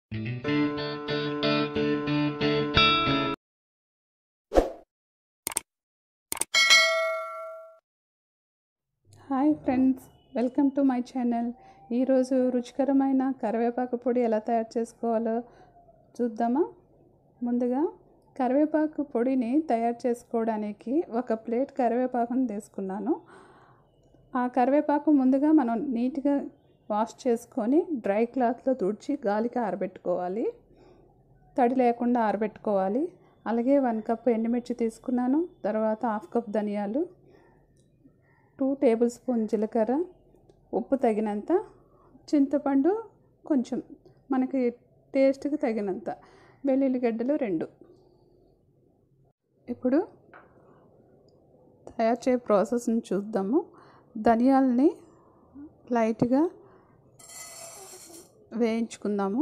hi friends welcome to my channel ఈరోజు రుచికరమైన కరివేపాకు పొడి ఎలా తయారు చేసుకోవాలో చూద్దామా ముందుగా కరివేపాకు పొడిని తయారు చేసుకోవడానికి ఒక ప్లేట్ కరివేపాకుని తీసుకున్నాను ఆ కరివేపాకు ముందుగా మనం నీట్గా వాష్ చేసుకొని డ్రై క్లాత్లో తుడిచి గాలికి ఆరబెట్టుకోవాలి తడి లేకుండా ఆరబెట్టుకోవాలి అలాగే వన్ కప్ ఎండుమిర్చి తీసుకున్నాను తర్వాత హాఫ్ కప్ ధనియాలు టూ టేబుల్ స్పూన్ జీలకర్ర ఉప్పు తగినంత చింతపండు కొంచెం మనకి టేస్ట్కి తగినంత వెల్లుల్లిగడ్డలు రెండు ఇప్పుడు తయారు చేయ ప్రాసెస్ని చూద్దాము ధనియాలని లైట్గా వేయించుకుందాము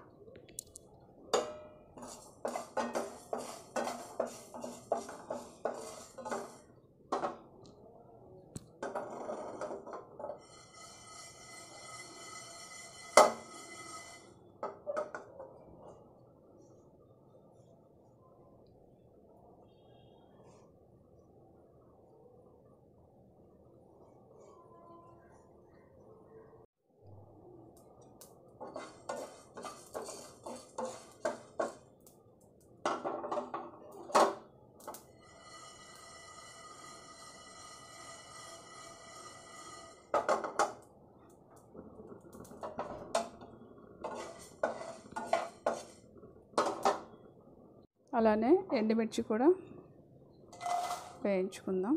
అలానే ఎండుమిర్చి కూడా వేయించుకుందాం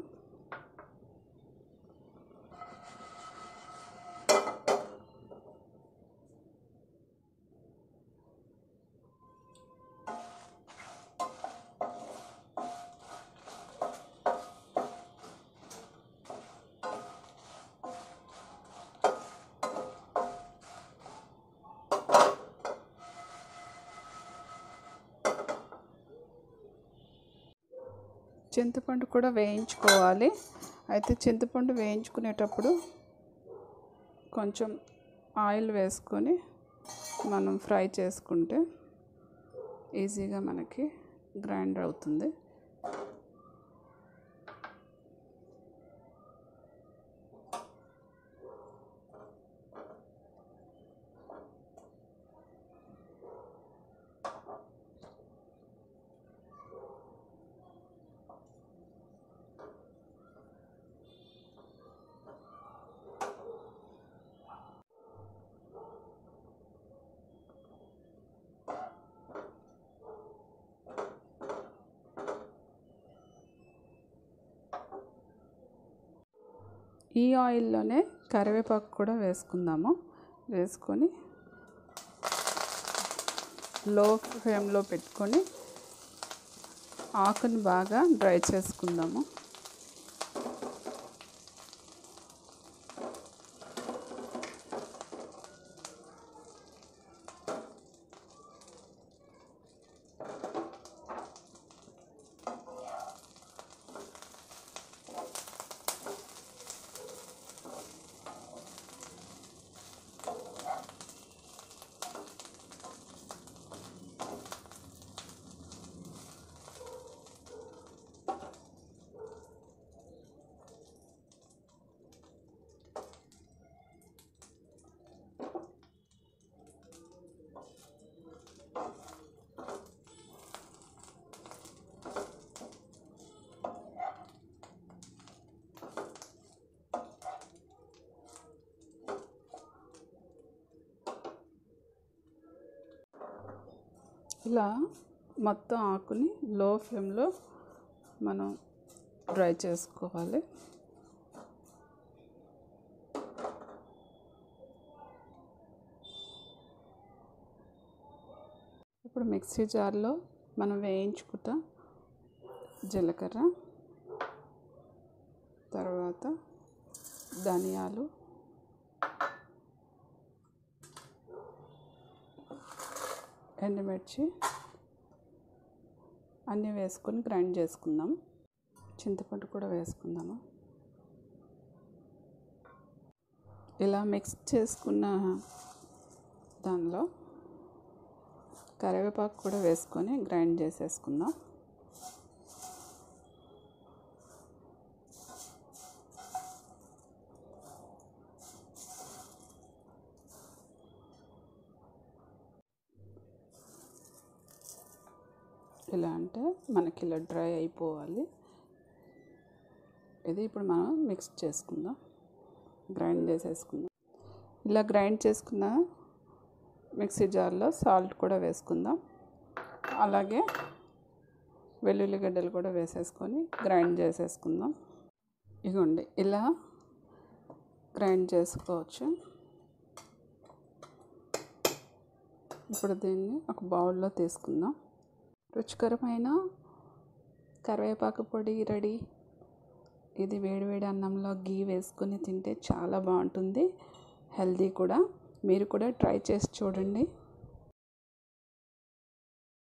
చింతపండు కూడా వేయించుకోవాలి అయితే చింతపండు వేయించుకునేటప్పుడు కొంచెం ఆయిల్ వేసుకొని మనం ఫ్రై చేసుకుంటే ఈజీగా మనకి గ్రైండ్ అవుతుంది ఈ ఆయిల్లోనే కరివేపాకు కూడా వేసుకుందాము వేసుకొని లో ఫ్లేమ్లో పెట్టుకొని ఆకుని బాగా డ్రై చేసుకుందాము ఇలా మొత్తం ఆకుని లో ఫ్లేమ్లో మనం డ్రై చేసుకోవాలి ఇప్పుడు మిక్సీ జార్లో మనం వేయించుకుంటా జీలకర్ర తర్వాత ధనియాలు ఎండుమిర్చి అన్నీ వేసుకొని గ్రైండ్ చేసుకుందాం చింతపండు కూడా వేసుకుందాము ఇలా మిక్స్ చేసుకున్న దానిలో కరివేపాకు కూడా వేసుకొని గ్రైండ్ చేసేసుకుందాం ఇలా అంటే మనకి ఇలా డ్రై అయిపోవాలి ఇది ఇప్పుడు మనం మిక్స్ చేసుకుందాం గ్రైండ్ చేసేసుకుందాం ఇలా గ్రైండ్ చేసుకున్న మిక్సీ జార్లో సాల్ట్ కూడా వేసుకుందాం అలాగే వెల్లుల్లి గడ్డలు కూడా వేసేసుకొని గ్రైండ్ చేసేసుకుందాం ఇగోండి ఇలా గ్రైండ్ చేసుకోవచ్చు ఇప్పుడు దీన్ని ఒక బౌల్లో తీసుకుందాం రుచికరమైన కరివేపాకు పొడి రెడీ ఇది వేడివేడి అన్నంలో గీ వేసుకొని తింటే చాలా బాగుంటుంది హెల్దీ కూడా మీరు కూడా ట్రై చేసి చూడండి